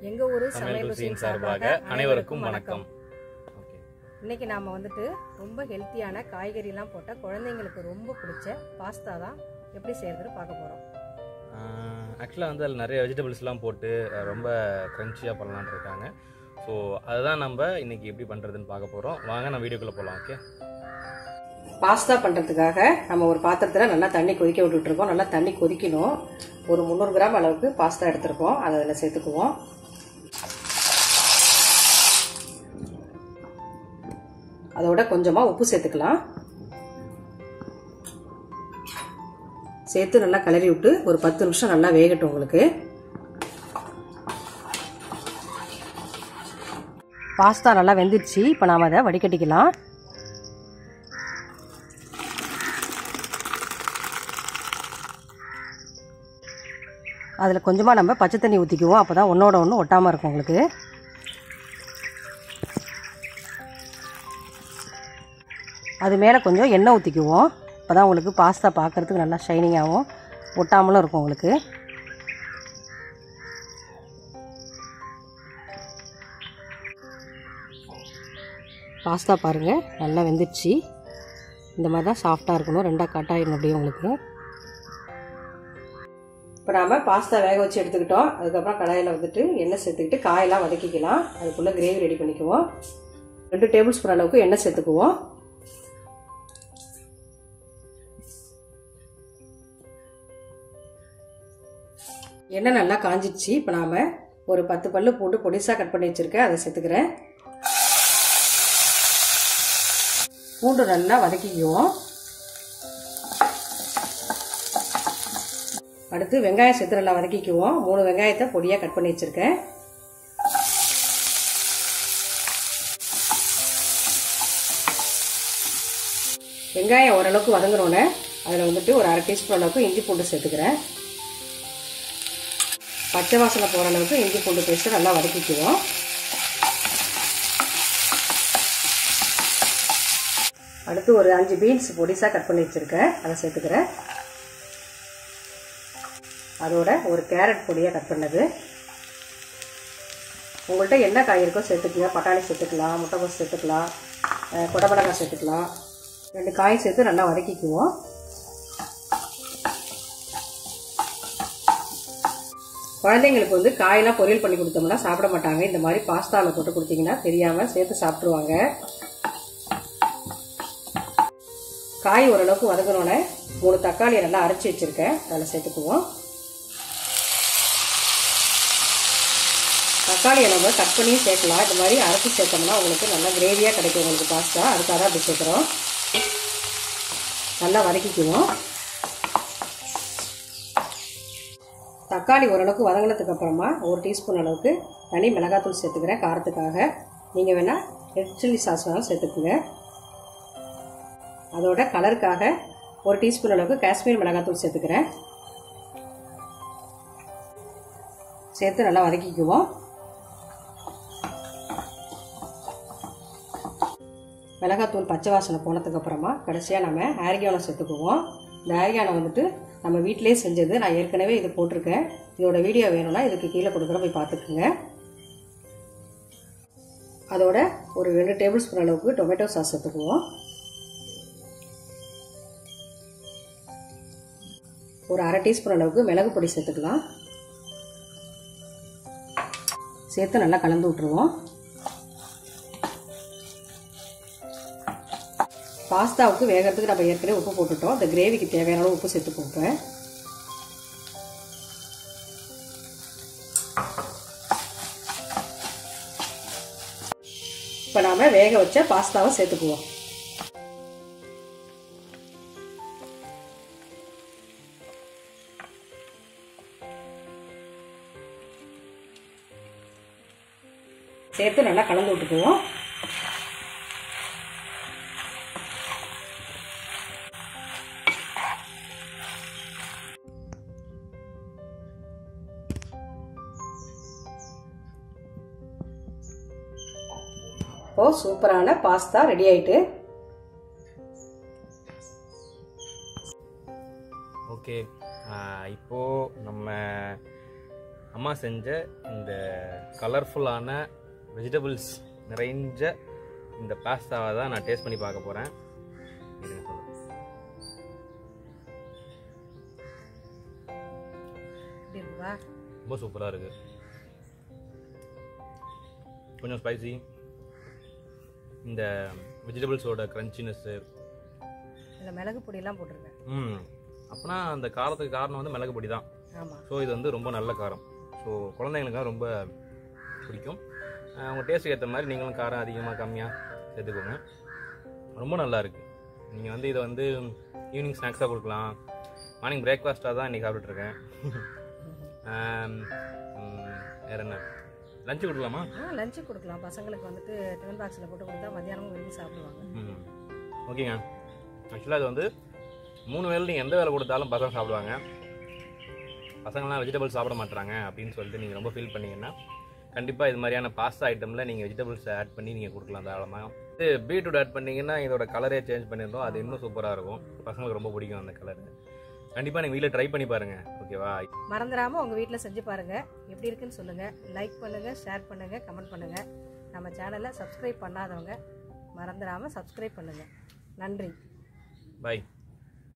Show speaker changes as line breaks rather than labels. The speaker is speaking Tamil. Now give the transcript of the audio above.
எங்க ஊரு
சமையல்
சமையல்
ருசியின்
ருசியின்
சார்பாக அனைவருக்கும் வணக்கம் ஓகே
இன்னைக்கு நாம வந்துட்டு ரொம்ப ஹெல்த்தியான காய்கறிலாம் போட்ட குழந்தைங்களுக்கு ரொம்ப பிடிச்ச பாஸ்தா தான் எப்படி செய்யறதுன்னு பார்க்க போறோம்
ஆக்சுவலாக வந்து அதில் நிறைய வெஜிடபிள்ஸ்லாம் போட்டு அஹ், ரொம்ப க்ரன்ச்சியாக பண்ணலான்னு இருக்காங்க ஸோ அதுதான் நம்ம இன்னைக்கு எப்படி பண்ணுறதுன்னு பார்க்க போகிறோம் வாங்க நம்ம வீடியோக்குள்ளே போகலாம் ஓகே
பாஸ்தா பண்றதுக்காக நம்ம ஒரு பாத்திரத்துல நல்லா தண்ணி கொதிக்க விட்டுட்டு இருக்கோம் நல்லா தண்ணி கொதிக்கணும் ஒரு முந்நூறு கிராம் அளவுக்கு பாஸ்தா எடுத்திருக்கோம் அதை அதில் சேர்த்துக்குவோம் அதோட கொஞ்சமா உப்பு சேர்த்துக்கலாம் சேர்த்து நல்லா கிளறி விட்டு ஒரு பத்து நிமிஷம் நல்லா வேகட்டும் உங்களுக்கு பாஸ்தா நல்லா வெந்துடுச்சு இப்போ நாம் அதை வடிகட்டிக்கலாம் அதில் கொஞ்சமாக நம்ம பச்சை தண்ணி ஊற்றிக்குவோம் அப்போ தான் ஒன்றோட ஒன்று ஒட்டாமல் இருக்கும் உங்களுக்கு அது மேலே கொஞ்சம் எண்ணெய் ஊற்றிக்குவோம் அப்போ தான் உங்களுக்கு பாஸ்தா பார்க்குறதுக்கு நல்லா ஷைனிங்காகவும் ஒட்டாமலும் இருக்கும் உங்களுக்கு பாஸ்தா பாருங்கள் நல்லா வெந்துடுச்சு இந்த மாதிரி தான் சாஃப்டாக இருக்கணும் ரெண்டாக கட் ஆகிடணும் அப்படியே உங்களுக்கு இப்போ நாம் பாஸ்தா வேக வச்சு எடுத்துக்கிட்டோம் அதுக்கப்புறம் கடாயில் வந்துட்டு எண்ணெய் சேர்த்துக்கிட்டு காயெல்லாம் வதக்கிக்கலாம் அதுக்குள்ளே கிரேவி ரெடி பண்ணிக்குவோம் ரெண்டு டேபிள் ஸ்பூன் அளவுக்கு எண்ணெய் சேர்த்துக்குவோம் எண்ணெய் நல்லா காஞ்சிடுச்சு இப்போ நாம் ஒரு பத்து பல்லு பூண்டு பொடிசாக கட் பண்ணி வச்சுருக்கேன் அதை சேர்த்துக்கிறேன் பூண்டு நல்லா வதக்கிக்குவோம் அடுத்து வெங்காயம் சேர்த்து நல்லா வதக்கிக்குவோம் மூணு வெங்காயத்தை பொடியாக கட் பண்ணி வச்சுருக்கேன் வெங்காயம் ஓரளவுக்கு வதங்கினோன்னே அதில் வந்துட்டு ஒரு அரை டீஸ்பூன் அளவுக்கு இஞ்சி பூண்டு சேர்த்துக்கிறேன் பச்சை வாசனை போகிற அளவுக்கு இஞ்சி பூண்டு பேஸ்ட்டு நல்லா வதக்கிக்குவோம் அடுத்து ஒரு அஞ்சு பீன்ஸ் பொடிசாக கட் பண்ணி வச்சுருக்கேன் அதை சேர்த்துக்கிறேன் அதோட ஒரு கேரட் பொடியாக கட் பண்ணது உங்கள்கிட்ட என்ன காய் இருக்கோ சேர்த்துக்கலாம் பட்டாணி சேர்த்துக்கலாம் முட்டைக்கோஸ் சேர்த்துக்கலாம் அஹ், குடமிளகாய் சேர்த்துக்கலாம் ரெண்டு காய் சேர்த்து நல்லா வதக்கிக்குவோம் குழந்தைங்களுக்கு வந்து காயெல்லாம் பொரியல் பண்ணி கொடுத்தோம்னா சாப்பிட மாட்டாங்க இந்த மாதிரி பாஸ்தாவில் போட்டு கொடுத்தீங்கன்னா தெரியாமல் சேர்த்து சாப்பிட்ருவாங்க காய் ஓரளவுக்கு வதங்கினோடனே மூணு தக்காளியை நல்லா அரைச்சி வச்சுருக்கேன் அதில் சேர்த்துக்குவோம் தக்காளியை நம்ம கட் பண்ணி சேர்க்கலாம் இந்த மாதிரி அரைச்சி சேர்த்தோம்னா உங்களுக்கு நல்லா கிரேவியாக கிடைக்கும் உங்களுக்கு பாஸ்தா அதுக்காக தான் அப்படி சேர்க்குறோம் நல்லா வதக்கிக்குவோம் தக்காளி ஓரளவுக்கு வதங்கினதுக்கு அப்புறமா ஒரு டீஸ்பூன் அளவுக்கு தனி மிளகாத்தூள் சேர்த்துக்கிறேன் காரத்துக்காக நீங்கள் வேணால் ரெட் சில்லி சாஸ் வேணாலும் சேர்த்துக்குங்க அதோட கலருக்காக ஒரு டீஸ்பூன் அளவுக்கு காஷ்மீர் மிளகாத்தூள் சேர்த்துக்கிறேன் சேர்த்து நல்லா வதக்கிக்குவோம் மிளகாத்தூள் பச்சை வாசனை போனதுக்கு அப்புறமா கடைசியாக நம்ம ஆரிகானோ சேர்த்துக்குவோம் இந்த ஆரிகானோ வந்துட்டு நம்ம வீட்டிலேயே செஞ்சது நான் ஏற்கனவே இது போட்டிருக்கேன் இதோட வீடியோ வேணும்னா இதுக்கு கீழே கொடுக்குற போய் பார்த்துக்குங்க அதோட ஒரு ரெண்டு டேபிள் ஸ்பூன் அளவுக்கு டொமேட்டோ சாஸ் சேர்த்துக்குவோம் ஒரு அரை டீஸ்பூன் அளவுக்கு மிளகு பொடி சேர்த்துக்கலாம் சேர்த்து நல்லா கலந்து விட்டுருவோம் பாஸ்தாவுக்கு வேகிறதுக்கு நம்ம ஏற்கனவே உப்பு போட்டுட்டோம் இந்த கிரேவிக்கு தேவையான அளவு உப்பு சேர்த்துப்போம் இப்போ இப்போ நாம வேக வச்ச பாஸ்தாவை சேர்த்துக்குவோம் சேர்த்து நல்லா கலந்து விட்டுக்குவோம் இப்போ சூப்பரான பாஸ்தா ரெடி ஆயிட்டு
ஓகே இப்போது நம்ம அம்மா செஞ்ச இந்த கலர்ஃபுல்லான வெஜிடபிள்ஸ் நிறைஞ்ச இந்த பாஸ்தாவை தான் நான் டேஸ்ட் பண்ணி பார்க்க போகிறேன் இருங்க சொல்லுங்க
எப்படி இருக்குவா
ரொம்ப சூப்பராக இருக்குது கொஞ்சம் ஸ்பைசி இந்த வெஜிடபிள்ஸோட க்ரன்ச்சினஸ்ஸு
இதில் மிளகு பொடியெல்லாம் போட்டிருக்கேன்
ம் அப்போனா அந்த காரத்துக்கு காரணம் வந்து மிளகு பொடி தான்
ஆமாம்
ஸோ இது வந்து ரொம்ப நல்ல காரம் ஸோ குழந்தைங்களுக்காக ரொம்ப பிடிக்கும் அஹ் உங்கள் டேஸ்ட்டுக்கு ஏற்ற மாதிரி நீங்களும் காரம் அதிகமாக கம்மியாக சேர்த்துக்கோங்க ரொம்ப நல்லா இருக்குது நீங்கள் வந்து இதை வந்து ஈவினிங் ஸ்நாக்ஸாக கொடுக்கலாம் மார்னிங் பிரேக்ஃபாஸ்ட்டாக தான் இன்றைக்கி சாப்பிட்டுருக்கேன் வேறு என்ன லஞ்சு கொடுக்கலாமா
ஆ லஞ்சு கொடுக்கலாம் பசங்களுக்கு வந்துட்டு டிஃபன் பாக்ஸில் போட்டு கொடுத்தா மத்தியானமும் விரும்பி சாப்பிடுவாங்க
ம் ஓகேங்க ஆக்சுவலாக இது வந்து மூணு வேளை நீங்கள் எந்த வேலை கொடுத்தாலும் பசங்க சாப்பிடுவாங்க பசங்களாம் வெஜிடபிள்ஸ் சாப்பிட மாட்டாங்க அப்படின்னு சொல்லிட்டு நீங்கள் ரொம்ப ஃபீல் பண்ணீங்கன்னா கண்டிப்பாக இது மாதிரியான பாஸ்தா ஐட்டமில் நீங்கள் வெஜிடபிள்ஸ் ஆட் பண்ணி நீங்கள் கொடுக்கலாம் தாராளமாக இது பீட்ரூட் ஆட் பண்ணீங்கன்னா இதோட கலரே சேஞ்ச் பண்ணியிருந்தோம் அது இன்னும் சூப்பராக இருக்கும் பசங்களுக்கு ரொம்ப பிடிக்கும் அந்த கலர் கண்டிப்பாக நீங்கள் வீட்டில் ட்ரை பண்ணி பாருங்கள் ஓகேவா
மறந்துடாமல் உங்கள் வீட்டில் செஞ்சு பாருங்கள் எப்படி இருக்குன்னு சொல்லுங்கள் லைக் பண்ணுங்கள் ஷேர் பண்ணுங்கள் கமெண்ட் பண்ணுங்கள் நம்ம சேனலை சப்ஸ்கிரைப் பண்ணாதவங்க மறந்துடாமல் சப்ஸ்கிரைப் பண்ணுங்கள் நன்றி
பாய்